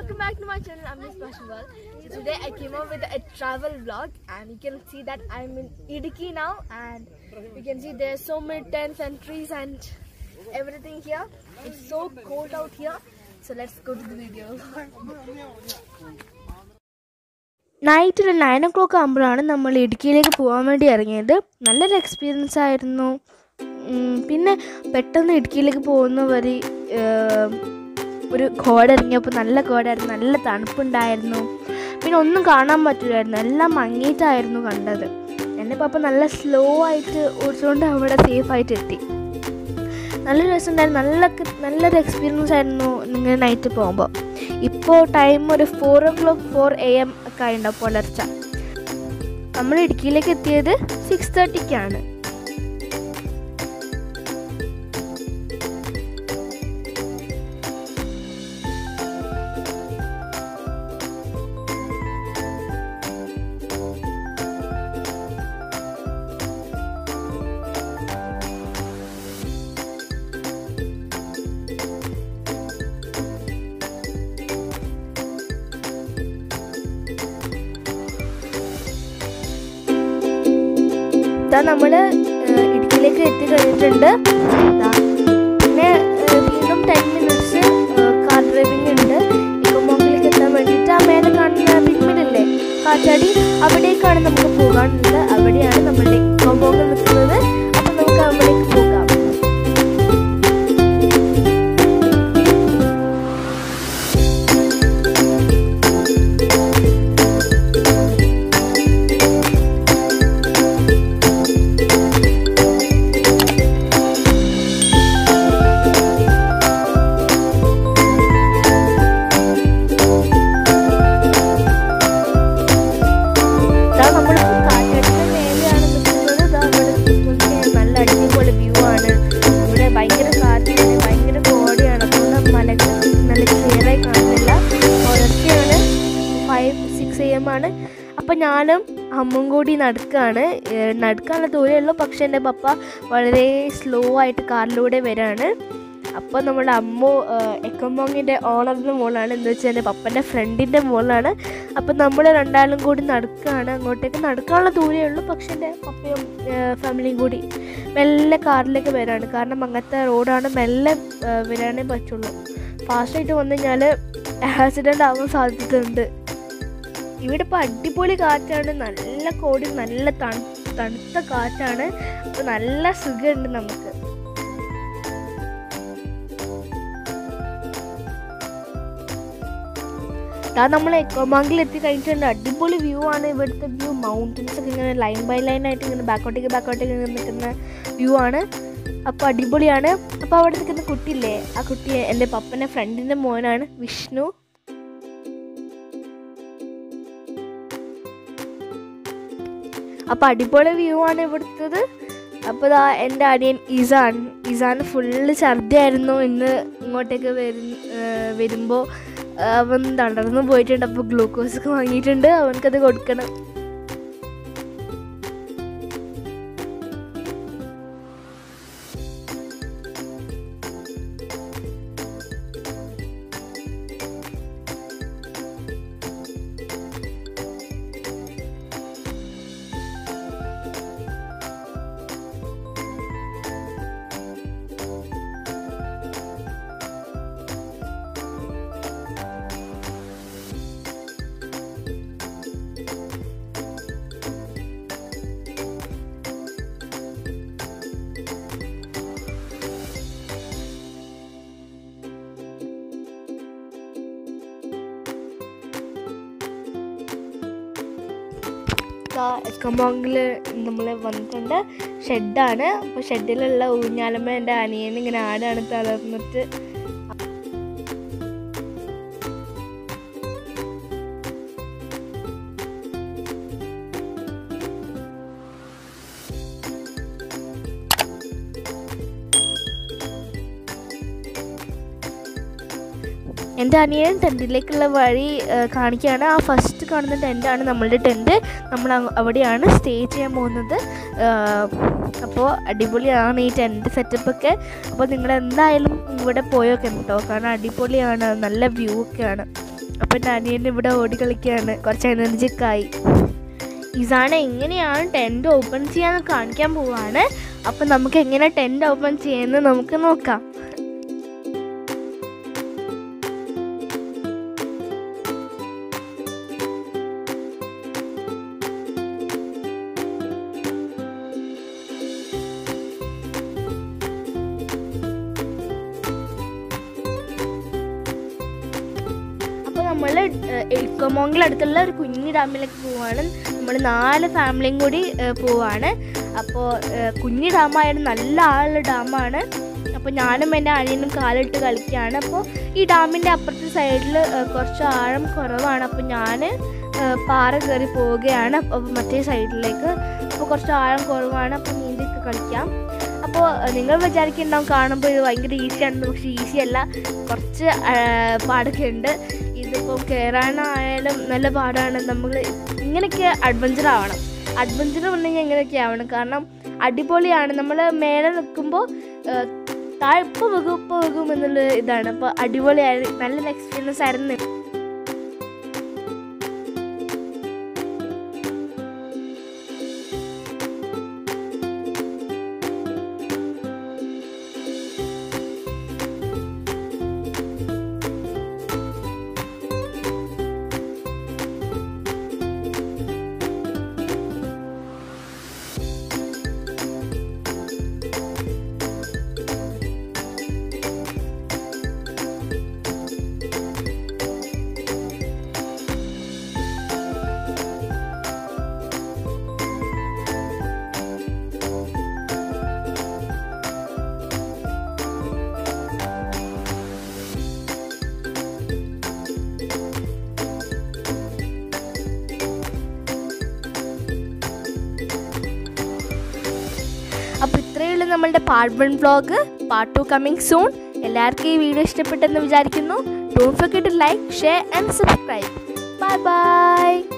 welcome back to my channel. I'm Miss Pashaval. So today I came up with a travel vlog and you can see that I'm in Idiki now and you can see there's so many tents and trees and everything here. It's so cold out here. So let's go to the video. Night ഒരു nine o'clock ആകുമ്പോഴാണ് നമ്മൾ ഇടുക്കിയിലേക്ക് പോകാൻ വേണ്ടി ഇറങ്ങിയത് നല്ലൊരു experience ആയിരുന്നു ഉം, പിന്നെ പെട്ടെന്ന് ഇടുക്കിയിലേക്ക് പോകുന്ന വഴി ഏം, ഒരു കോട ഇറങ്ങിയപ്പോൾ നല്ല കോടായിരുന്നു നല്ല തണുപ്പുണ്ടായിരുന്നു പിന്നെ ഒന്നും കാണാൻ പറ്റില്ലായിരുന്നു എല്ലാം മങ്ങിയിട്ടായിരുന്നു കണ്ടത് എൻ്റെ പപ്പ നല്ല സ്ലോ ആയിട്ട് ഓടിച്ചുകൊണ്ട് അവിടെ സേഫായിട്ട് എത്തി നല്ല രസമുണ്ടായിരുന്നു നല്ല നല്ലൊരു എക്സ്പീരിയൻസ് ആയിരുന്നു നിങ്ങൾ നൈറ്റ് പോകുമ്പോൾ ഇപ്പോൾ ടൈം ഒരു four o'clock four A M ഒക്കെ ആയിട്ടുണ്ടാവും പുലർച്ച നമ്മൾ ഇടുക്കിയിലേക്ക് എത്തിയത് സിക്സ് തേർട്ടിക്കാണ് ഇതാ നമ്മൾ ഇടുക്കിയിലേക്ക് എത്തി കഴിഞ്ഞിട്ടുണ്ട് ദാ, പിന്നെ ഏഹ്, വീണ്ടും ടെൻ മിനിറ്റ്സ് കാർ ഡ്രൈവിംഗ് ഉണ്ട് ഇക്കോമോക്കിലേക്ക് എത്താൻ വേണ്ടിയിട്ട് ആ മേലെ കാണുന്ന പിഗ്മിഡില്ലേ കാറ്റാടി അവിടേക്കാണ് നമുക്ക് പോകാനുള്ളത് അവിടെയാണ് നമ്മുടെ ഇക്കോമോക്ക് നിൽക്കുന്നത് അപ്പം നമുക്ക് അവിടേക്ക് പോകാം ഇതാ നമ്മളിപ്പോൾ കാറ്റാടിന്റെ മേലെയാണ് നിൽക്കുന്നത് ഇതാ ഇവിടെ നോക്കിയേ, നല്ല അടിപൊളി വ്യൂ ആണ് ഇവിടെ ഭയങ്കര കാറ്റാണ് ഭയങ്കര കോടയാണ് അതുകൊണ്ട് മലക്ക് നല്ല ക്ലിയർ ആയി കാണുന്നില്ല പുലർച്ചെയാണ് ഫൈവ് സിക്സ് എ എം ആണ് അപ്പം ഞാനും അമ്മും കൂടി നടക്കുകയാണ് ഏഹ് നടക്കാനുള്ള ദൂരമേ ഉള്ളൂ പക്ഷെ എൻ്റെ പപ്പ വളരെ സ്ലോ ആയിട്ട് കാറിലൂടെ വരാണ് അപ്പോൾ നമ്മുടെ അമ്മു എക്കമ്പോങ്ങിൻ്റെ ഓണറിൻ്റെ മോളാണ് എന്ന് വെച്ചാൽ എൻ്റെ പപ്പൻ്റെ ഫ്രണ്ടിൻ്റെ മോളാണ് അപ്പം നമ്മൾ രണ്ടാളും കൂടി നടക്കുകയാണ് അങ്ങോട്ടേക്ക് നടക്കാനുള്ള ദൂരമേ ഉള്ളൂ പക്ഷെ എൻ്റെ പപ്പയും ഏഹ് ഫാമിലിയും കൂടി മെല്ലെ കാറിലേക്ക് വരാണ് കാരണം അങ്ങനത്തെ റോഡാണ് മെല്ലെ ഏഹ് വരാനേ പറ്റുള്ളൂ ഫാസ്റ്റായിട്ട് വന്നു കഴിഞ്ഞാൽ ആക്സിഡൻ്റ് ആവാൻ സാധ്യതയുണ്ട് ഇവിടെ ഇപ്പോൾ അടിപൊളി കാറ്റാണ് നല്ല കോടി നല്ല തണു തണുത്ത കാറ്റാണ് അപ്പോൾ നല്ല സുഖമുണ്ട് നമുക്ക് അതാ നമ്മൾ എക്കോമാങ്കിൽ എത്തി കഴിഞ്ഞിട്ടുണ്ട് അടിപൊളി വ്യൂ ആണ് ഇവിടുത്തെ വ്യൂ മൗണ്ടൻസ് ഒക്കെ ഇങ്ങനെ ലൈൻ ബൈ ലൈൻ ആയിട്ട് ഇങ്ങനെ ബാക്കോട്ടേക്ക് ബാക്കോട്ടേക്ക് ഇങ്ങനെ നിൽക്കുന്ന വ്യൂ ആണ് അപ്പോൾ അടിപൊളിയാണ് അപ്പോൾ അവിടെ നിൽക്കുന്ന കുട്ടിയില്ലേ ആ കുട്ടി എൻ്റെ പപ്പൻ്റെ ഫ്രണ്ടിൻ്റെ മോനാണ് വിഷ്ണു അപ്പോൾ അടിപൊളി വ്യൂ ആണ് ഇവിടുത്തത് അപ്പോൾ ഇതാ എൻ്റെ അനിയൻ ഇസാൻ ഇസാൻ ഫുള്ള് ഛർദിയായിരുന്നു ഇന്ന് ഇങ്ങോട്ടേക്ക് വരും വരുമ്പോൾ അവൻ തളർന്നു പോയിട്ടുണ്ട് അപ്പോൾ ഗ്ലൂക്കോസ് ഒക്കെ വാങ്ങിയിട്ടുണ്ട് അവനക്കത് കൊടുക്കണം എക്കമോങ്ങിൽ നമ്മൾ വന്നിട്ടുണ്ട് ഷെഡാണ് അപ്പോൾ ഷെഡിലുള്ള ഊഞ്ഞാലമ്മ എൻ്റെ അനിയൻ ഇങ്ങനെ ആടാണ് തളർന്നിട്ട് എൻ്റെ അനിയൻ ടെൻറ്റിലേക്കുള്ള വഴി ഏഹ്, കാണിക്കുകയാണ് ആ ഫസ്റ്റ് കാണുന്ന ടെൻറ്റാണ് നമ്മളുടെ ടെൻറ്റ് നമ്മൾ അങ്ങ് അവിടെയാണ് സ്റ്റേ ചെയ്യാൻ പോകുന്നത് അപ്പോൾ അടിപൊളിയാണ് ഈ ടെൻറ്റ് സെറ്റപ്പൊക്കെ അപ്പോൾ നിങ്ങൾ എന്തായാലും ഇവിടെ പോയൊക്കെ കേട്ടോ കാരണം അടിപൊളിയാണ് നല്ല വ്യൂ ഒക്കെയാണ് അപ്പം എൻ്റെ അനിയൻ ഇവിടെ ഓടി കളിക്കുകയാണ് കുറച്ച് എനർജിക്ക് ആയി ഇതാണ് എങ്ങനെയാണ് ടെൻറ്റ് ഓപ്പൺ ചെയ്യാന്ന് കാണിക്കാൻ പോവാണ് അപ്പം നമുക്ക് എങ്ങനെ ടെൻറ്റ് ഓപ്പൺ ചെയ്യുന്നത് നമുക്ക് നോക്കാം അപ്പോൾ നമ്മൾ എൽക്കോമോങ്കിൽ അടുത്തുള്ള ഒരു കുഞ്ഞു ഡാമിലേക്ക് പോവാണ് നമ്മൾ നാല് ഫാമിലിയും കൂടി ഏഹ്, പോവാണ് അപ്പോൾ കുഞ്ഞു ഡാമായാലും നല്ല ആളുള്ള ഡാമാണ് അപ്പോൾ ഞാനും എൻ്റെ അനിയനും കാലിട്ട് കളിക്കുകയാണ് അപ്പോൾ ഈ ഡാമിൻ്റെ അപ്പുറത്തെ സൈഡിൽ കുറച്ച് ആഴം കുറവാണ് അപ്പോൾ ഞാൻ പാറ കയറി പോവുകയാണ് അപ്പോൾ മറ്റേ സൈഡിലേക്ക് അപ്പോൾ കുറച്ച് ആഴം കുറവാണ് അപ്പോൾ നീന്തിക്ക് കളിക്കാം അപ്പോൾ നിങ്ങൾ വിചാരിക്കുന്നുണ്ടാവും കാണുമ്പോൾ ഇത് ഭയങ്കര ഈസിയാണ് പക്ഷേ ഈസി അല്ല കുറച്ച് ആ, പാടൊക്കെ ഉണ്ട് ഇതിപ്പോൾ കയറാനായാലും നല്ല പാടാണ് നമ്മൾ ഇങ്ങനെയൊക്കെ അഡ്വഞ്ചർ ആവണം അഡ്വഞ്ചർ പറഞ്ഞാൽ ഇങ്ങനെയൊക്കെ ആവണം കാരണം അടിപൊളിയാണ് നമ്മൾ മേലെ നിൽക്കുമ്പോൾ താഴെ ഇപ്പോൾ വെകും ഇപ്പോൾ വെകും എന്നുള്ള ഇതാണ് അപ്പോൾ അടിപൊളിയായി നല്ലൊരു എക്സ്പീരിയൻസ് ആയിരുന്നു അപ്പോൾ ഇത്രയേ ഉള്ളൂ നമ്മളുടെ part one vlog part two coming soon എല്ലാവർക്കും ഈ വീഡിയോ ഇഷ്ടപ്പെട്ടെന്ന് വിചാരിക്കുന്നു don't forget to like share and subscribe bye by